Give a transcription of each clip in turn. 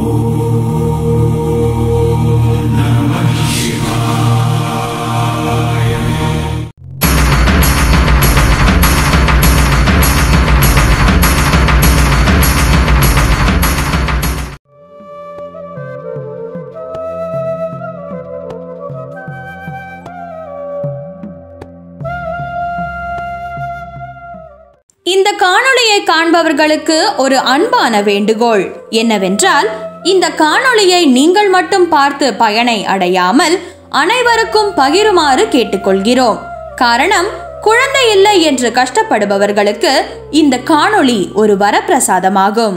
இந்த காணொளியை காண்பவர்களுக்கு ஒரு அன்பான வேண்டுகோள் என்னவென்றால் இந்த காணொளியை நீங்கள் மட்டும் பார்த்து பயனை அடையாமல் அனைவருக்கும் பகிருமாறு கேட்டுக்கொள்கிறோம் காரணம் குழந்தை இல்லை என்று கஷ்டப்படுபவர்களுக்கு இந்த காணொளி ஒரு வரப்பிரசாதமாகும்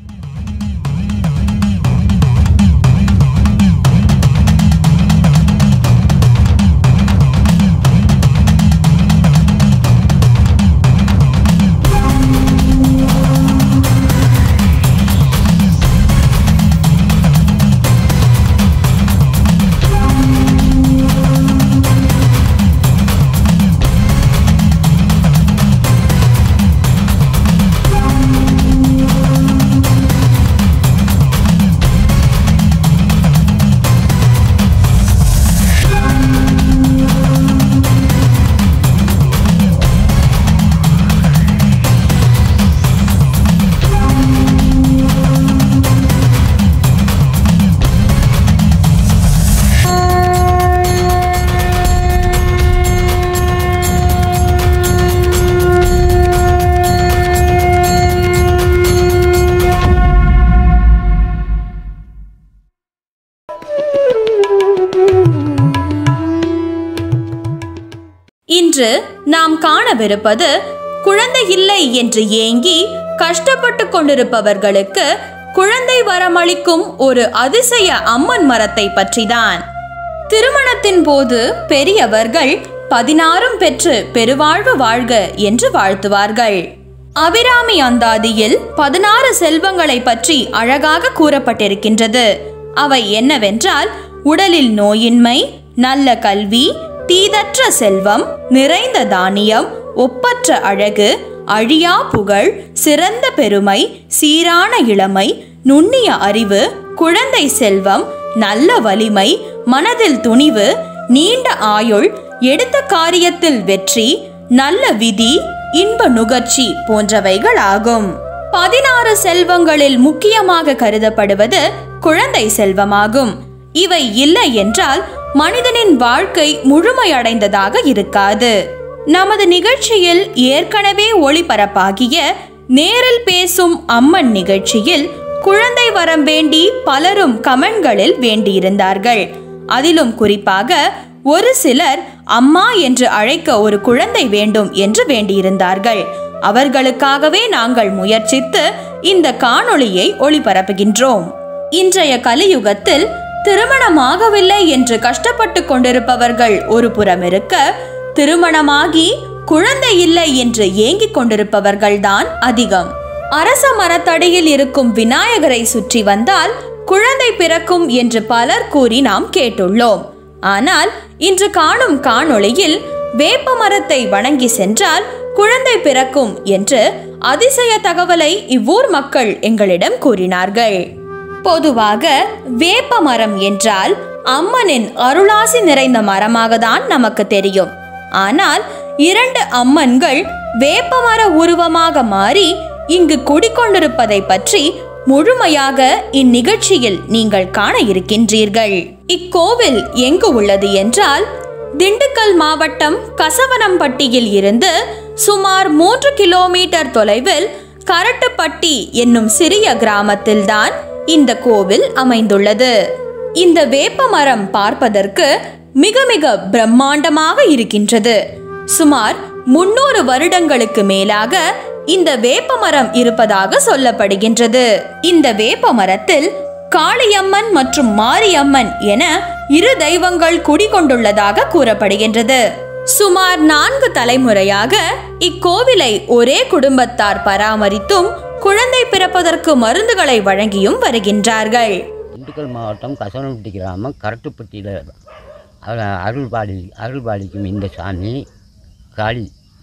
இன்று நாம் காணவிருப்பது குழந்தை இல்லை என்று ஏங்கி கஷ்டப்பட்டு கொண்டிருப்பவர்களுக்கு குழந்தை வரமளிக்கும் ஒரு அதிசய அம்மன் மரத்தை பற்றிதான் திருமணத்தின் போது பெரியவர்கள் பதினாறும் பெற்று பெருவாழ்வு வாழ்க என்று வாழ்த்துவார்கள் அபிராமி அந்தாதியில் பதினாறு செல்வங்களை பற்றி அழகாக கூறப்பட்டிருக்கின்றது அவை என்னவென்றால் உடலில் நோயின்மை நல்ல கல்வி தீதற்ற செல்வம் நிறைந்த தானியம் ஒப்பற்ற அழகு அழியா புகழ் சிறந்த பெருமை சீரான இளமை நுண்ணிய அறிவு குழந்தை செல்வம் நல்ல வலிமை மனதில் துணிவு நீண்ட ஆயுள் எடுத்த காரியத்தில் வெற்றி நல்ல விதி இன்ப நுகர்ச்சி போன்றவைகள் ஆகும் பதினாறு செல்வங்களில் முக்கியமாக கருதப்படுவது குழந்தை செல்வமாகும் இவை இல்லை என்றால் மனிதனின் வாழ்க்கை முழுமையடைந்ததாக இருக்காது நமது நிகழ்ச்சியில் ஏற்கனவே ஒளிபரப்பாகிய நேரில் பேசும் அம்மன் நிகழ்ச்சியில் குழந்தை வரம் வேண்டி பலரும் கமெண்ட்களில் வேண்டியிருந்தார்கள் அதிலும் குறிப்பாக ஒரு சிலர் அம்மா என்று அழைக்க ஒரு குழந்தை வேண்டும் என்று வேண்டியிருந்தார்கள் அவர்களுக்காகவே நாங்கள் முயற்சித்து இந்த காணொளியை ஒளிபரப்புகின்றோம் இன்றைய கலியுகத்தில் திருமணமாகவில்லை என்று கஷ்டப்பட்டு கொண்டிருப்பவர்கள் ஒரு புறம் இருக்க திருமணமாகி குழந்தை இல்லை என்று ஏங்கிக் கொண்டிருப்பவர்கள்தான் அதிகம் அரச மரத்தடியில் இருக்கும் விநாயகரை சுற்றி வந்தால் குழந்தை பிறக்கும் என்று பலர் கூறி நாம் கேட்டுள்ளோம் ஆனால் இன்று காணும் காணொளியில் வேப்ப மரத்தை வணங்கி சென்றால் குழந்தை பிறக்கும் என்று அதிசய தகவலை இவ்வூர் மக்கள் எங்களிடம் கூறினார்கள் பொதுவாக வேப்ப மரம் என்றால் அம்மனின் அருளாசி நிறைந்த மரமாக தான் நமக்கு தெரியும் ஆனால் இரண்டு அம்மன்கள் வேப்பமர உருவமாக மாறி இங்கு குடிக்கொண்டிருப்பதை பற்றி முழுமையாக இந்நிகழ்ச்சியில் நீங்கள் காண இருக்கின்றீர்கள் இக்கோவில் எங்கு உள்ளது என்றால் திண்டுக்கல் மாவட்டம் கசவனம்பட்டியில் இருந்து சுமார் மூன்று கிலோமீட்டர் தொலைவில் கரட்டுப்பட்டி என்னும் சிறிய கிராமத்தில்தான் இந்த கோவில் அமைந்துள்ளது இந்த வேப்ப மரம் பார்ப்பதற்கு மிக மிக பிரம்மாண்டமாக இருக்கின்றது சுமார் முன்னூறு வருடங்களுக்கு மேலாக இந்த வேப்ப மரம் இருப்பதாக சொல்லப்படுகின்றது இந்த வேப்ப மரத்தில் காளியம்மன் மற்றும் மாரியம்மன் என இரு தெய்வங்கள் குடிகொண்டுள்ளதாக கூறப்படுகின்றது சுமார் நான்கு தலைமுறையாக இக்கோவிலை ஒரே குடும்பத்தார் பராமரித்தும் குழந்தை பிறப்பதற்கு மருந்துகளை வழங்கியும் வருகின்றார்கள் திண்டுக்கல் மாவட்டம் கசவனப்பட்டி கிராமம் கரட்டுப்பட்டியில் அருள்பாடி அருள்பாடிக்கும் இந்த சாமி காளி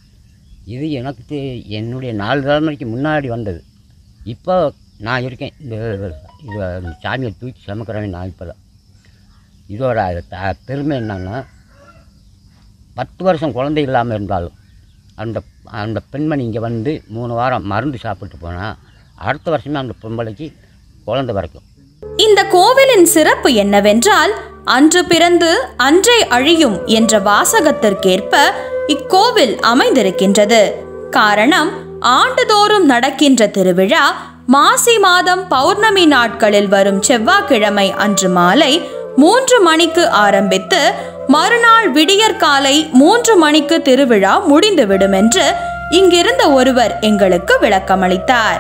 இது எனக்கு தெ- என்னுடைய நாலு தலைமுறைக்கு முன்னாடி வந்தது இப்போ நான் இருக்கேன் இந்த இது அந்த சாமியை தூக்கி சுமக்கிறவன் நான் இப்போ இதோட த- பெருமை என்னன்னா பத்து வருஷம் குழந்தை இல்லாமல் இருந்தாலும் அந்த அந்த பெண்மணி இங்கே வந்து மூணு வாரம் மருந்து சாப்பிட்டு போனால் அடுத்த வருஷமே அந்த பொம்பளைக்கு குழந்தை பிறக்கும் இந்த கோவிலின் சிறப்பு என்னவென்றால் அன்று பிறந்து அன்றே அழியும் என்ற வாசகத்திற்கேற்ப இக்கோவில் அமைந்திருக்கின்றது காரணம் ஆண்டுதோறும் நடக்கின்ற திருவிழா மாசி மாதம் பௌர்ணமி நாட்களில் வரும் செவ்வாய்க்கிழமை அன்று மாலை மூன்று மணிக்கு ஆரம்பித்து மறுநாள் விடியற்காலை மூன்று மணிக்கு திருவிழா முடிந்துவிடும் என்று இங்கிருந்த ஒருவர் எங்களுக்கு விளக்கமளித்தார்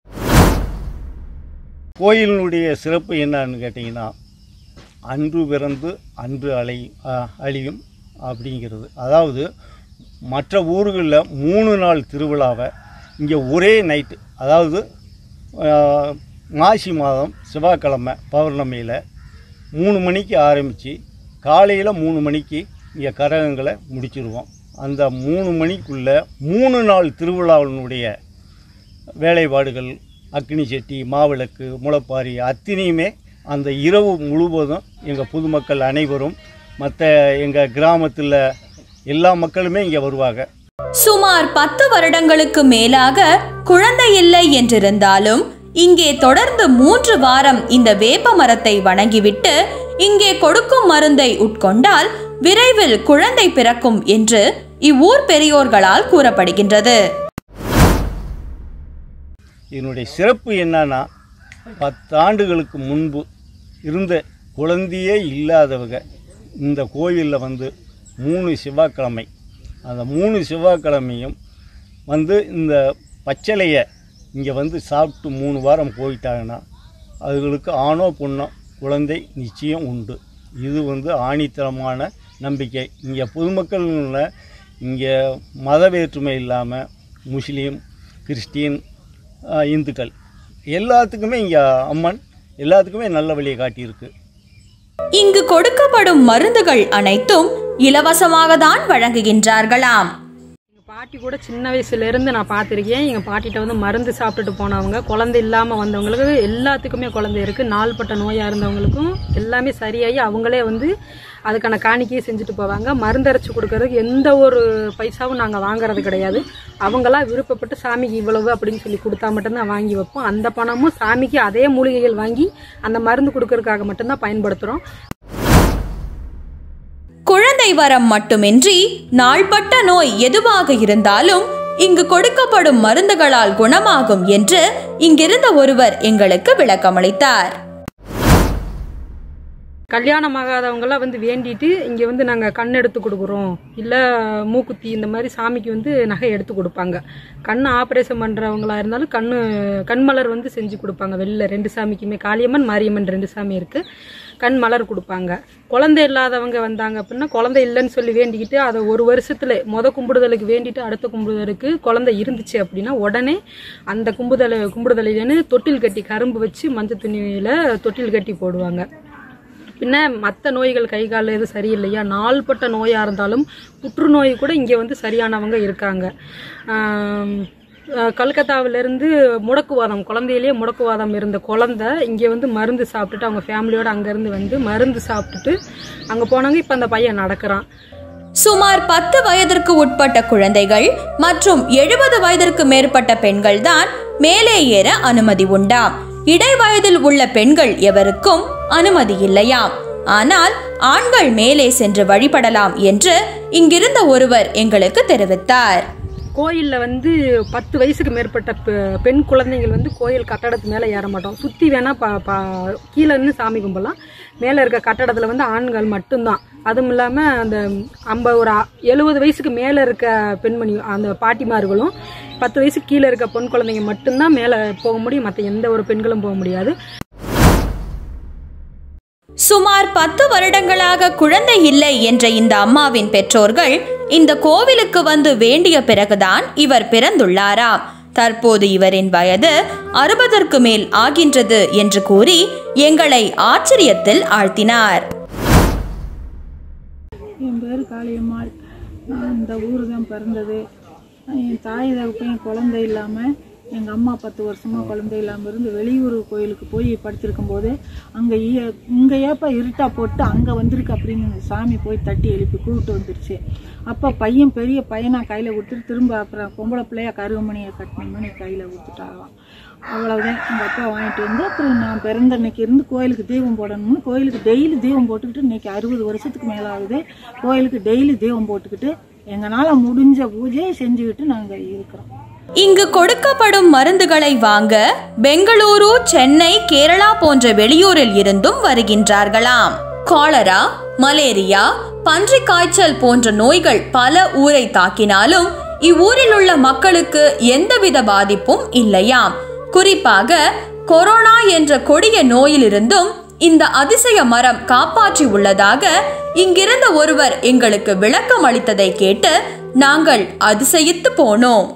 கோயிலினுடைய சிறப்பு என்னன்னு கேட்டிங்கன்னா அன்று பிறந்து அன்று அழை அ- அழியும் அப்படிங்கிறது அதாவது மற்ற ஊர்களில் மூணு நாள் திருவிழாவை இங்கே ஒரே நைட்டு அதாவது ஆ, மாசி மாதம் செவ்வாய்க்கிழமை பௌர்ணமியில் மூணு மணிக்கு ஆரம்பித்து காலையில் மூணு மணிக்கு இங்கே கரகங்களை முடிச்சிருவோம் அந்த மூணு மணிக்குள்ளே மூணு நாள் திருவிழாவினுடைய வேலைப்பாடுகள் அக்னி செட்டி மாவிளக்கு முளைப்பாரி அத்தனையுமே அந்த இரவு முழுவதும் எங்கள் பொதுமக்கள் அனைவரும் மற்ற எங்கள் கிராமத்தில் எல்லா மக்களுமே இங்கே வருவாங்க சுமார் பத்து வருடங்களுக்கு மேலாக குழந்தை இல்லை என்றிருந்தாலும் இங்கே தொடர்ந்து மூன்று வாரம் இந்த வேப்ப மரத்தை வணங்கிவிட்டு இங்கே கொடுக்கும் மருந்தை உட்கொண்டால் விரைவில் குழந்தை பிறக்கும் என்று இவ்வூர் பெரியோர்களால் கூறப்படுகின்றது இதனுடைய சிறப்பு என்னன்னா பத்தாண்டுகளுக்கு முன்பு இருந்த குழந்தையே இல்லாதவங்க இந்த கோயிலில் வந்து மூணு செவ்வாய்க்கிழமை அந்த மூணு செவ்வாய்க்கிழமையும் வந்து இந்த பச்சளையை இங்கே வந்து சாப்பிட்டு மூணு வாரம் போயிட்டாங்கன்னா அதுகளுக்கு ஆணோ பொண்ணோ குழந்தை நிச்சயம் உண்டு இது வந்து ஆணித்தரமான நம்பிக்கை இங்கே பொதுமக்கள்ல இங்கே மத வேற்றுமை இல்லாமல் முஸ்லீம் கிறிஸ்டின் ஆஹ், இந்துக்கள் எல்லாத்துக்குமே இங்கே அம்மன் எல்லாத்துக்குமே நல்ல வழியை காட்டியிருக்கு இங்கு கொடுக்கப்படும் மருந்துகள் அனைத்தும் இலவசமாக தான் வழங்குகின்றார்களாம் எங்கள் பாட்டி கூட சின்ன வயசுலேருந்து நான் பார்த்துருக்கேன் எங்கள் பாட்டிகிட்ட வந்து மருந்து சாப்பிட்டுட்டு போனவங்க குழந்தை இல்லாமல் வந்தவங்களுக்கு எல்லாத்துக்குமே குழந்தை இருக்குது நாள்பட்ட நோயாக இருந்தவங்களுக்கும் எல்லாமே சரியாகி அவங்களே வந்து அதுக்கான காணிக்கையை செஞ்சுட்டு போவாங்க மருந்தரைச்சி கொடுக்கறதுக்கு எந்த ஒரு பைசாவும் நாங்கள் வாங்குறது கிடையாது அவங்களா விருப்பப்பட்டு சாமிக்கு இவ்வளவு அப்படின்னு சொல்லி கொடுத்தா மட்டும்தான் வாங்கி வைப்போம் அந்த பணமும் சாமிக்கு அதே மூலிகைகள் வாங்கி அந்த மருந்து கொடுக்கறதுக்காக மட்டும்தான் பயன்படுத்துகிறோம் குழந்தை வரம் மட்டுமின்றி நாள்பட்ட நோய் எதுவாக இருந்தாலும் இங்கு கொடுக்கப்படும் மருந்துகளால் குணமாகும் என்று இங்கிருந்த ஒருவர் எங்களுக்கு விளக்கமளித்தார் கல்யாணம் ஆகாதவங்கெல்லாம் வந்து வேண்டிட்டு இங்கே வந்து நாங்கள் கண் எடுத்து கொடுக்குறோம் இல்லை மூக்குத்தி இந்த மாதிரி சாமிக்கு வந்து நகை எடுத்து கொடுப்பாங்க கண் ஆப்ரேஷன் பண்ணுறவங்களா இருந்தாலும் கண் கண் மலர் வந்து செஞ்சு கொடுப்பாங்க வெளில ரெண்டு சாமிக்குமே காளியம்மன் மாரியம்மன் ரெண்டு சாமி இருக்குது கண் மலர் கொடுப்பாங்க குழந்தை இல்லாதவங்க வந்தாங்க அப்படின்னா குழந்தை இல்லைன்னு சொல்லி வேண்டிக்கிட்டு அதை ஒரு வருஷத்துல முத கும்பிடுதலுக்கு வேண்டிட்டு அடுத்த கும்பிடுதலுக்கு குழந்தை இருந்துச்சு அப்படின்னா உடனே அந்த கும்புதலை கும்பிடுதலையிலேன்னு தொட்டில் கட்டி கரும்பு வச்சு மஞ்சள் துணியில் தொட்டில் கட்டி போடுவாங்க பின்ன மற்ற நோய்கள் கை கால் எதுவும் சரியில்லையா நாள்பட்ட நோயாக இருந்தாலும் புற்றுநோய் கூட இங்கே வந்து சரியானவங்க இருக்காங்க ஆம், அஹ், கல்கத்தாவிலேருந்து முடக்குவாதம் குழந்தையிலேயே முடக்குவாதம் இருந்த குழந்தை இங்கே வந்து மருந்து சாப்பிட்டுட்டு அவங்க ஃபேமிலியோட அங்கேருந்து வந்து மருந்து சாப்பிட்டுட்டு அங்கே போனாங்க இப்போ அந்த பையன் நடக்கிறான் சுமார் பத்து வயதிற்கு உட்பட்ட குழந்தைகள் மற்றும் எழுபது வயதிற்கு மேற்பட்ட பெண்கள் தான் மேலே ஏற அனுமதி உண்டாம் இடைவயதில் உள்ள பெண்கள் எவருக்கும் அனுமதி இல்லையாம் ஆனால் ஆண்கள் மேலே சென்று வழிபடலாம் என்று இங்கிருந்த ஒருவர் எங்களுக்கு தெரிவித்தார் கோயிலில் வந்து பத்து வயசுக்கு மேற்பட்ட பெ- பெண் குழந்தைகள் வந்து கோயில் கட்டடத்து மேலே ஏற மாட்டோம் சுற்றி வேணால் பா பா கீழே இருந்து சாமி கும்பலாம் மேலே இருக்க கட்டடத்தில் வந்து ஆண்கள் மட்டும்தான் அதுவும் இல்லாமல் அந்த ஐம்ப ஒரு எழுபது வயசுக்கு மேலே இருக்க பெண்மணி அந்த பாட்டிமார்களும் பத்து வயசுக்கு கீழே இருக்க பெண் குழந்தைங்க மட்டும்தான் மேலே போக முடியும் மற்ற எந்த ஒரு பெண்களும் போக முடியாது சுமார் பத்து வருடங்களாக குழந்தை இல்லை என்ற இந்த அம்மாவின் பெற்றோர்கள் இந்த கோவிலுக்கு வந்து வேண்டிய பிறகுதான் இவர் பிறந்துள்ளாராம் தற்போது இவரின் வயது அறுபதற்கு மேல் ஆகின்றது என்று கூறி எங்களை ஆச்சரியத்தில் ஆழ்த்தினார் என் பேர் காளியம்மாள் நான் இந்த ஊர் தான் பிறந்தது என் தாய் தகப்பன் குழந்தை இல்லாமல் எங்கள் அம்மா பத்து வருஷமாக குழந்தை இல்லாமல் இருந்து வெளியூர் கோயிலுக்கு போய் படிச்சிருக்கும் போது அங்கே இங்கே ஏப்பா இருட்டா போட்டு அங்கே வந்திருக்கு அப்படின்னு சாமி போய் தட்டி எழுப்பி கூப்பிட்டு வந்துருச்சு அப்போ பையன் பெரிய பையனா கையில் கொடுத்துட்டு திரும்ப அப்புறம் பொம்பளை பிள்ளையா கருவமணியை கட்டினோம்னு கையில் கொடுத்துட்டாராம் அவ்வளவுதான் எங்கள் அப்பா வாங்கிட்டு வந்து அப்புறம் நான் பிறந்த அன்னைக்கு இருந்து கோயிலுக்கு தீபம் போடணும்னு கோயிலுக்கு டெய்லி தீபம் போட்டுக்கிட்டு இன்னைக்கு அறுபது வருஷத்துக்கு மேலே ஆகுது கோயிலுக்கு டெய்லி தீபம் போட்டுக்கிட்டு எங்களால் முடிஞ்ச பூஜையை செஞ்சுக்கிட்டு நாங்கள் இருக்கிறோம் இங்கு கொடுக்கப்படும் மருந்துகளை வாங்க பெங்களூரு சென்னை கேரளா போன்ற வெளியூரில் இருந்தும் வருகின்றார்களாம் காலரா மலேரியா பன்றிக் காய்ச்சல் போன்ற நோய்கள் பல ஊரை தாக்கினாலும் இவ்வூரில் உள்ள மக்களுக்கு எந்தவித பாதிப்பும் இல்லையாம் குறிப்பாக கொரோனா என்ற கொடிய நோயிலிருந்தும் இந்த அதிசய மரம் காப்பாற்றி உள்ளதாக இங்கிருந்த ஒருவர் எங்களுக்கு விளக்கம் அளித்ததை கேட்டு நாங்கள் அதிசயித்து போனோம்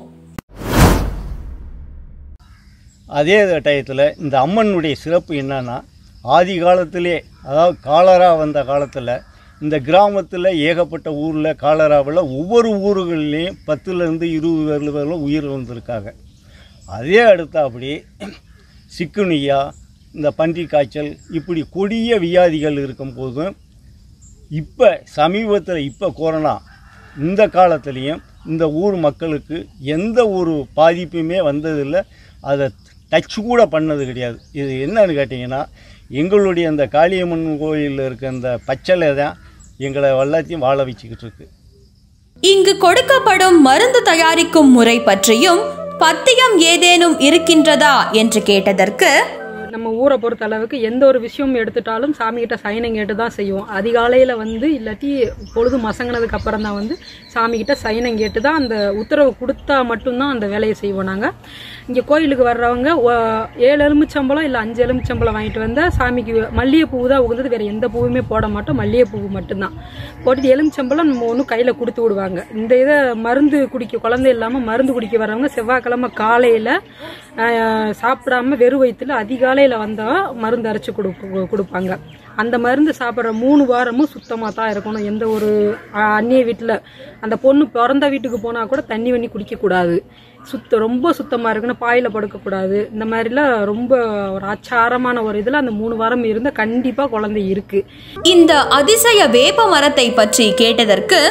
அதே டயத்தில் இந்த அம்மனுடைய சிறப்பு என்னன்னா ஆதி காலத்திலே அதாவது காலரா வந்த காலத்தில் இந்த கிராமத்தில் ஏகப்பட்ட ஊரில் காலராவில் ஒவ்வொரு ஊர்கள்லேயும் பத்துலேருந்து இருபது பேர் பேரில் உயிர் வந்திருக்காங்க அதே அடுத்தாப்படி சிக்குனியா இந்த பன்றி காய்ச்சல் இப்படி கொடிய வியாதிகள் இருக்கும்போதும் இப்போ சமீபத்தில் இப்போ கொரோனா இந்த காலத்துலேயும் இந்த ஊர் மக்களுக்கு எந்த ஒரு பாதிப்புமே வந்ததில்லை அதை டச் கூட பண்ணது கிடையாது இது என்னன்னு கேட்டிங்கன்னா எங்களுடைய அந்த காளியம்மன் கோயிலில் இருக்க அந்த பச்சளை தான் எங்களை எல்லாத்தையும் வாழ வச்சுக்கிட்டு இருக்கு இங்கு கொடுக்கப்படும் மருந்து தயாரிக்கும் முறை பற்றியும் பத்தியம் ஏதேனும் இருக்கின்றதா என்று கேட்டதற்கு நம்ம ஊரை பொறுத்த அளவுக்கு எந்த ஒரு விஷயம் எடுத்துட்டாலும் சாமிகிட்ட சைனம் கேட்டு தான் செய்வோம் அதிகாலையில் வந்து இல்லாட்டி பொழுது மசங்கினதுக்கு அப்புறம் தான் வந்து சாமிகிட்ட சைனம் கேட்டு தான் அந்த உத்தரவு கொடுத்தா மட்டும்தான் அந்த வேலையை செய்வோம் நாங்கள் இங்கே கோயிலுக்கு வர்றவங்க ஒ- ஏழு எலுமிச்சம்பழம் இல்லை அஞ்சு எலுமிச்சம்பழம் வாங்கிட்டு வந்தால் சாமிக்கு மல்லிகைப்பூ தான் உகந்தது வேறு எந்த பூவுமே போட மாட்டோம் மல்லிகைப்பூ மட்டும்தான் போட்டுட்டு எலுமிச்சம்பழம் நம்ம ஒன்று கையில் கொடுத்து விடுவாங்க இந்த இதை மருந்து குடிக்க குழந்தை இல்லாமல் மருந்து குடிக்க வர்றவங்க செவ்வாய்க்கிழமை காலையில் சாப்பிடாம வெறும் வயிற்றுல அதிகாலையில் வந்தால் மருந்து அரைச்சி கொடுப்பு கொடுப்பாங்க அந்த மருந்து சாப்பிட்ற மூணு வாரமும் சுத்தமாக தான் இருக்கணும் எந்த ஒரு அஹ், அந்நிய வீட்டில் அந்த பொண்ணு பிறந்த வீட்டுக்கு போனால் கூட தண்ணி வண்ணி குடிக்கக்கூடாது சுத்த ரொம்ப சுத்தமாக இருக்கணும் பாயில் படுக்கக்கூடாது இந்த மாதிரிலாம் ரொம்ப ஒரு ஆச்சாரமான ஒரு இதில் அந்த மூணு வாரம் இருந்தால் கண்டிப்பாக குழந்தை இருக்குது இந்த அதிசய வேப்ப மரத்தை பற்றி கேட்டதற்கு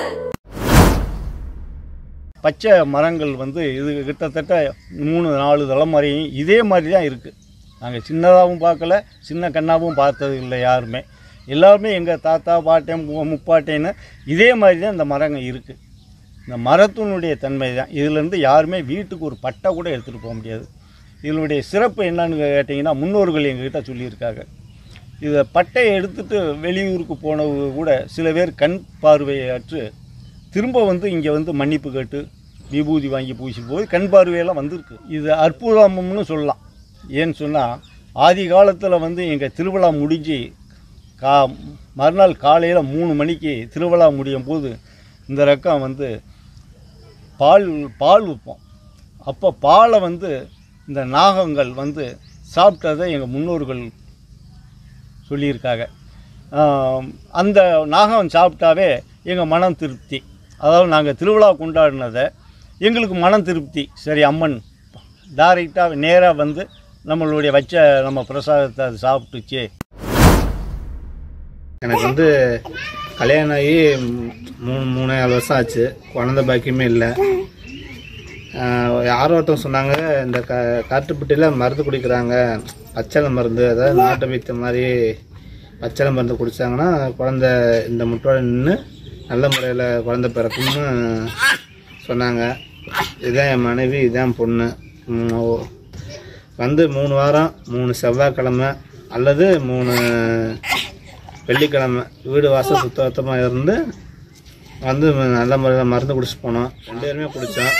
பச்சை மரங்கள் வந்து இது கிட்டத்தட்ட மூணு நாலு தலைமுறையும் இதே மாதிரி தான் இருக்குது நாங்கள் சின்னதாகவும் பார்க்கல சின்ன கண்ணாவும் பார்த்தது இல்லை யாருமே எல்லாருமே எங்கள் தாத்தா பாட்டன் மு- முப்பாட்டேன்னு இதே மாதிரி தான் இந்த மரங்கள் இருக்குது இந்த மரத்தினுடைய தன்மை தான் இதிலேருந்து யாருமே வீட்டுக்கு ஒரு பட்டை கூட எடுத்துகிட்டு போக முடியாது இதனுடைய சிறப்பு என்னன்னு கேட்டிங்கன்னா முன்னோர்கள் எங்ககிட்ட சொல்லியிருக்காங்க இதை பட்டையை எடுத்துட்டு வெளியூருக்கு போனவங்க கூட சில பேர் கண் பார்வையற்று திரும்ப வந்து இங்கே வந்து மன்னிப்பு கேட்டு விபூதி வாங்கி பூசி போய் கண் பார்வையெல்லாம் வந்திருக்கு இது அற்புதம்னு சொல்லலாம் ஏன்னு சொன்னால் ஆதி காலத்தில் வந்து எங்கள் திருவிழா முடிஞ்சு கா மறுநாள் காலையில் மூணு மணிக்கு திருவிழா முடியும் போது இந்த ரக்கம் வந்து பால் பால் விற்போம் அப்போ பாலை வந்து இந்த நாகங்கள் வந்து சாப்பிட்டதை எங்கள் முன்னோர்கள் சொல்லியிருக்காங்க ஆம், அந்த நாகம் சாப்பிட்டாவே எங்கள் மனம் திருப்தி அதாவது நாங்கள் திருவிழா கொண்டாடினதை எங்களுக்கு மனம் திருப்தி சரி அம்மன் டைரெக்டாக நேராக வந்து நம்மளுடைய வச்ச நம்ம பிரசாதத்தை அது சாப்பிட்டுச்சே எனக்கு வந்து கல்யாணம் ஆகி ம், மூணு மூணே நாலு வருஷம் ஆச்சு குழந்த பாக்கியமே இல்லை யாரோ ஒருத்தவங்க சொன்னாங்க இந்த க காட்டுப்பட்டியில் மருந்து குடிக்கிறாங்க பச்சளை மருந்து அதாவது நாட்டு வைத்த மாதிரி பச்சளை மருந்து குடித்தாங்கன்னா குழந்த இந்த முட்டோட நின்று நல்ல முறையில் குழந்த பிறக்கும்னு சொன்னாங்க இதுதான் என் மனைவி இதுதான் பொண்ணு ம், ஓ- வந்து மூணு வாரம் மூணு செவ்வாய்க்கிழமை அல்லது மூணு வெள்ளிக்கிழமை வீடு வாசல் சுத்தமாக இருந்து வந்து நல்ல முறையில் மருந்து குடிச்சு போனோம் ரெண்டு பேருமே குடித்தோம்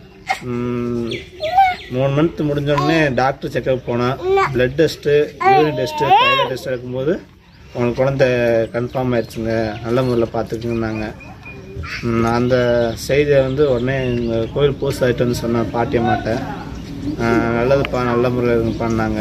மூணு மந்த் முடிஞ்சோடனே டாக்டர் செக்கப் போனோம் blood test urine test thyroid test எடுக்கும்போது உங்களுக்கு குழந்தை கன்ஃபார்ம் ஆயிடுச்சுங்க நல்ல முறையில் பார்த்துக்குன்னாங்க ம், அந்த செய்தியை வந்து உடனே எங்கள் கோயில் போஸ்ட் ஆகிட்டு வந்து சொன்னேன் பாட்டியம்மாட்ட ஆஹ், நல்லதுப்பா நல்ல முறையில் பண்ணாங்க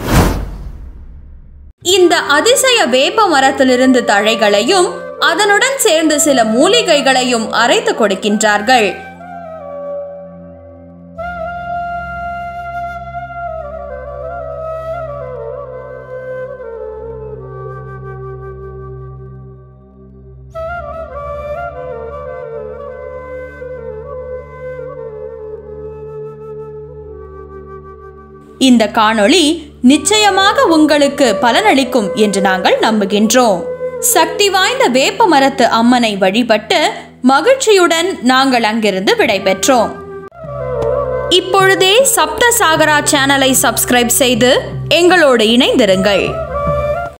இந்த அதிசய வேப்ப மரத்திலிருந்து தழைகளையும் அதனுடன் சேர்ந்து சில மூலிகைகளையும் அரைத்து கொடுக்கின்றார்கள் இந்த காணொளி நிச்சயமாக உங்களுக்கு பலனளிக்கும் என்று நாங்கள் நம்புகின்றோம் சக்தி வாய்ந்த வேப்ப மரத்து அம்மனை வழிபட்டு மகிழ்ச்சியுடன் நாங்கள் அங்கிருந்து விடைபெற்றோம் இப்பொழுதே சப்த சாகரா சேனலை சப்ஸ்கிரைப் செய்து எங்களோடு இணைந்திருங்கள்